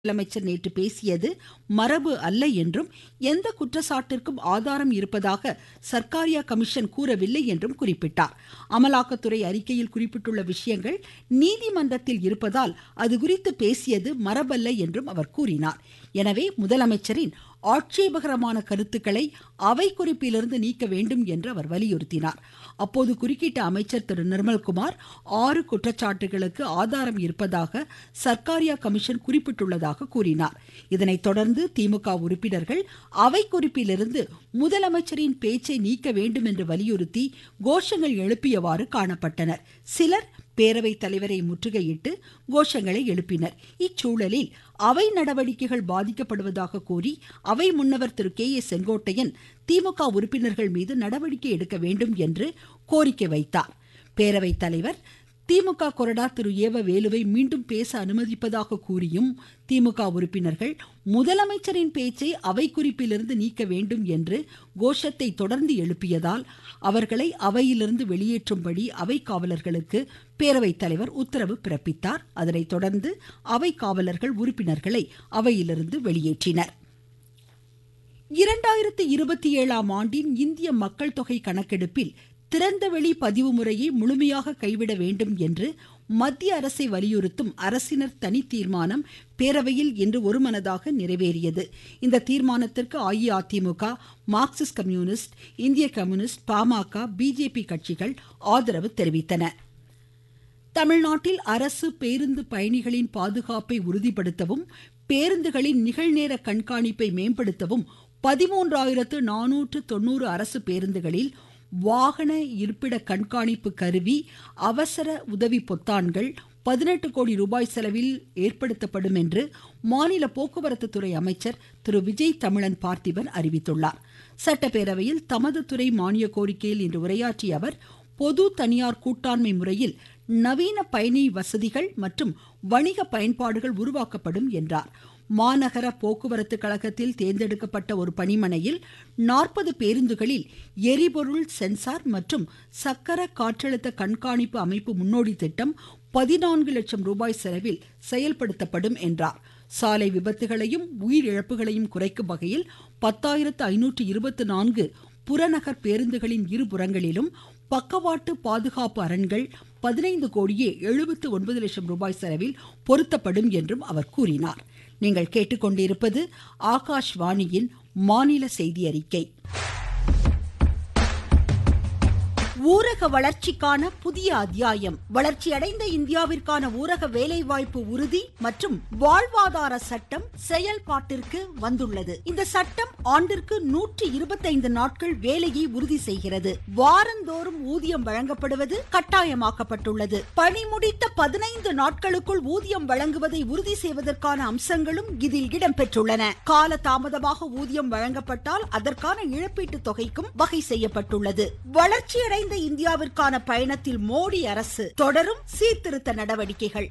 முதலமைச்சர் நேற்று பேசியது மரபு அல்ல என்றும் எந்த குற்றச்சாட்டிற்கும் ஆதாரம் இருப்பதாக சர்க்காரியா கமிஷன் கூறவில்லை என்றும் குறிப்பிட்டார் அமலாக்கத்துறை அறிக்கையில் குறிப்பிட்டுள்ள விஷயங்கள் நீதிமன்றத்தில் இருப்பதால் அதுகுறித்து பேசியது மரபல்ல என்றும் அவர் கூறினார் எனவே முதலமைச்சரின் ஆட்சேபகரமான கருத்துக்களை அவை குறிப்பிலிருந்து நீக்க வேண்டும் என்று அவர் வலியுறுத்தினார் அப்போது குறுக்கிட்ட அமைச்சர் திரு நிர்மல்குமார் ஆறு குற்றச்சாட்டுகளுக்கு ஆதாரம் இருப்பதாக சர்க்காரியா கமிஷன் குறிப்பிட்டுள்ளதாக கூறினார் இதனைத் தொடர்ந்து திமுக உறுப்பினர்கள் அவை குறிப்பிலிருந்து முதலமைச்சரின் பேச்சை நீக்க வேண்டும் என்று வலியுறுத்தி கோஷங்கள் எழுப்பியவாறு காணப்பட்டனர் சிலர் பேரவைத் தலைவரை முற்றுகையிட்டு கோஷங்களை எழுப்பினர் இச்சூழலில் அவை நடவடிக்கைகள் பாதிக்கப்படுவதாக கூறி அவை முன்னவர் திரு கே ஏ செங்கோட்டையன் திமுக உறுப்பினர்கள் மீது நடவடிக்கை எடுக்க வேண்டும் என்று கோரிக்கை வைத்தார் பேரவைத் தலைவர் திமுக கொறடா திரு ஏவ வேலுவை மீண்டும் பேச அனுமதிப்பதாக கூறியும் திமுக உறுப்பினர்கள் முதலமைச்சரின் பேச்சை அவை குறிப்பிலிருந்து நீக்க வேண்டும் என்று கோஷத்தை தொடர்ந்து எழுப்பியதால் அவர்களை அவையிலிருந்து வெளியேற்றும்படி அவை காவலர்களுக்கு பேரவைத் தலைவர் உத்தரவு பிறப்பித்தார் அதனைத் தொடர்ந்து அவை காவலர்கள் உறுப்பினர்களை அவையிலிருந்து வெளியேற்றினர் இரண்டாயிரத்தி இருபத்தி ஏழாம் ஆண்டின் இந்திய மக்கள் தொகை கணக்கெடுப்பில் திறந்தவெளி பதிவு முறையை முழுமையாக கைவிட வேண்டும் என்று மத்திய அரசை வலியுறுத்தும் அரசினர் தனி தீர்மானம் பேரவையில் இன்று ஒருமனதாக நிறைவேறியது இந்த தீர்மானத்திற்கு அஇஅதிமுக மார்க்சிஸ்ட் கம்யூனிஸ்ட் இந்திய கம்யூனிஸ்ட் பாமக பிஜேபி கட்சிகள் ஆதரவு தெரிவித்தன தமிழ்நாட்டில் அரசு பேருந்து பயணிகளின் பாதுகாப்பை உறுதிப்படுத்தவும் பேருந்துகளின் நிகழ்நேர கண்காணிப்பை மேம்படுத்தவும் பதிமூன்றாயிரத்து நானூற்று தொண்ணூறு அரசு பேருந்துகளில் வாகன இருப்பிட கண்காணிப்பு கருவி அவசர உதவி பொத்தான்கள் பதினெட்டு கோடி ரூபாய் செலவில் ஏற்படுத்தப்படும் என்று மாநில போக்குவரத்து துறை அமைச்சர் திரு விஜய் தமிழன் பார்த்திபன் அறிவித்துள்ளார் சட்டப்பேரவையில் தமது துறை மானிய கோரிக்கையில் இன்று உரையாற்றிய அவர் பொது தனியார் கூட்டாண்மை முறையில் நவீன பயணி வசதிகள் மற்றும் வணிக பயன்பாடுகள் உருவாக்கப்படும் என்றார் மாநகர போக்குவரத்து கழகத்தில் தேர்ந்தெடுக்கப்பட்ட ஒரு பணிமனையில் நாற்பது பேருந்துகளில் எரிபொருள் சென்சார் மற்றும் சக்கர காற்றழுத்த கண்காணிப்பு அமைப்பு முன்னோடி திட்டம் பதினான்கு லட்சம் ரூபாய் செலவில் செயல்படுத்தப்படும் என்றார் சாலை விபத்துகளையும் உயிரிழப்புகளையும் குறைக்கும் வகையில் பத்தாயிரத்து ஐநூற்று இருபத்தி நான்கு புறநகர் பேருந்துகளின் இருபுறங்களிலும் பக்கவாட்டு பாதுகாப்பு அரண்கள் பதினைந்து கோடியே எழுபத்து ஒன்பது லட்சம் ரூபாய் செலவில் பொருத்தப்படும் என்றும் அவர் கூறினார் நீங்கள் கேட்டுக்கொண்டிருப்பது ஆகாஷ்வாணியின் மாநில செய்தி அறிக்கை ஊரக வளர்ச்சிக்கான புதிய அத்தியாயம் வளர்ச்சியடைந்த இந்தியாவிற்கான ஊரக வேலைவாய்ப்பு உறுதி மற்றும் வாழ்வாதார சட்டம் செயல்பாட்டிற்கு வந்துள்ளது இந்த சட்டம் ஆண்டிற்கு நூற்றி இருபத்தைந்து நாட்கள் வேலையை உறுதி செய்கிறது வாரந்தோறும் ஊதியம் வழங்கப்படுவது கட்டாயமாக்கப்பட்டுள்ளது பணி முடித்த பதினைந்து நாட்களுக்குள் ஊதியம் வழங்குவதை உறுதி செய்வதற்கான அம்சங்களும் இதில் இடம்பெற்றுள்ளன கால தாமதமாக ஊதியம் வழங்கப்பட்டால் அதற்கான இழப்பீட்டு தொகைக்கும் வகை செய்யப்பட்டுள்ளது வளர்ச்சியடைந்த வளர்ந்த இந்தியாவிற்கான பயணத்தில் மோடி அரசு தொடரும் சீர்திருத்த நடவடிக்கைகள்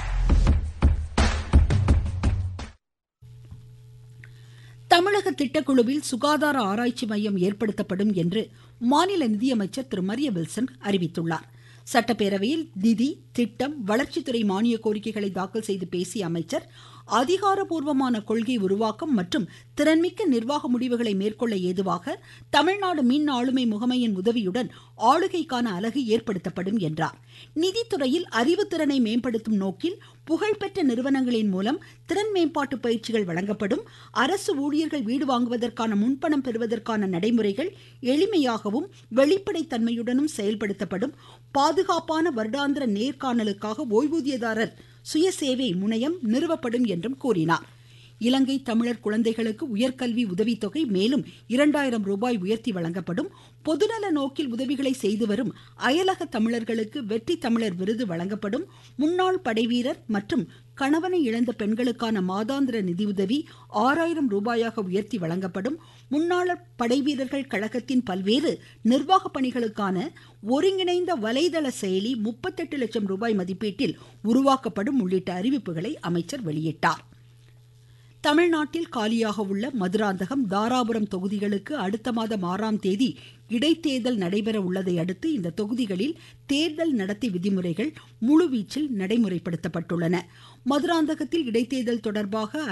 தமிழக திட்டக்குழுவில் சுகாதார ஆராய்ச்சி மையம் ஏற்படுத்தப்படும் என்று மாநில நிதியமைச்சர் திரு மரிய வில்சன் அறிவித்துள்ளார் சட்டப்பேரவையில் நிதி திட்டம் வளர்ச்சித்துறை மானிய கோரிக்கைகளை தாக்கல் செய்து பேசிய அமைச்சர் அதிகாரபூர்வமான கொள்கை உருவாக்கம் மற்றும் திறன்மிக்க நிர்வாக முடிவுகளை மேற்கொள்ள ஏதுவாக தமிழ்நாடு மின் ஆளுமை முகமையின் உதவியுடன் ஆளுகைக்கான அலகு ஏற்படுத்தப்படும் என்றார் நிதித்துறையில் அறிவுத்திறனை மேம்படுத்தும் நோக்கில் புகழ்பெற்ற நிறுவனங்களின் மூலம் திறன் மேம்பாட்டு பயிற்சிகள் வழங்கப்படும் அரசு ஊழியர்கள் வீடு வாங்குவதற்கான முன்பணம் பெறுவதற்கான நடைமுறைகள் எளிமையாகவும் வெளிப்படைத்தன்மையுடனும் செயல்படுத்தப்படும் பாதுகாப்பான வருடாந்திர நேர்காணலுக்காக ஓய்வூதியதாரர் சுயசேவை முனையம் நிறுவப்படும் என்றும் கூறினார் இலங்கை தமிழர் குழந்தைகளுக்கு உயர்கல்வி உதவித்தொகை மேலும் இரண்டாயிரம் ரூபாய் உயர்த்தி வழங்கப்படும் பொதுநல நோக்கில் உதவிகளை செய்து வரும் அயலக தமிழர்களுக்கு வெற்றி தமிழர் விருது வழங்கப்படும் முன்னாள் படைவீரர் மற்றும் கணவனை இழந்த பெண்களுக்கான மாதாந்திர நிதியுதவி ஆறாயிரம் ரூபாயாக உயர்த்தி வழங்கப்படும் முன்னாள் படைவீரர்கள் கழகத்தின் பல்வேறு நிர்வாக பணிகளுக்கான ஒருங்கிணைந்த வலைதள செயலி முப்பத்தெட்டு லட்சம் ரூபாய் மதிப்பீட்டில் உருவாக்கப்படும் உள்ளிட்ட அறிவிப்புகளை அமைச்சர் வெளியிட்டார் தமிழ்நாட்டில் காலியாக உள்ள மதுராந்தகம் தாராபுரம் தொகுதிகளுக்கு அடுத்த மாதம் ஆறாம் தேதி இடைத்தேர்தல் நடைபெற உள்ளதை அடுத்து இந்த தொகுதிகளில் தேர்தல் நடத்தை விதிமுறைகள் முழுவீச்சில் நடைமுறைப்படுத்தப்பட்டுள்ளன மதுராந்தகத்தில் இடைத்தேர்தல் தொடர்பாக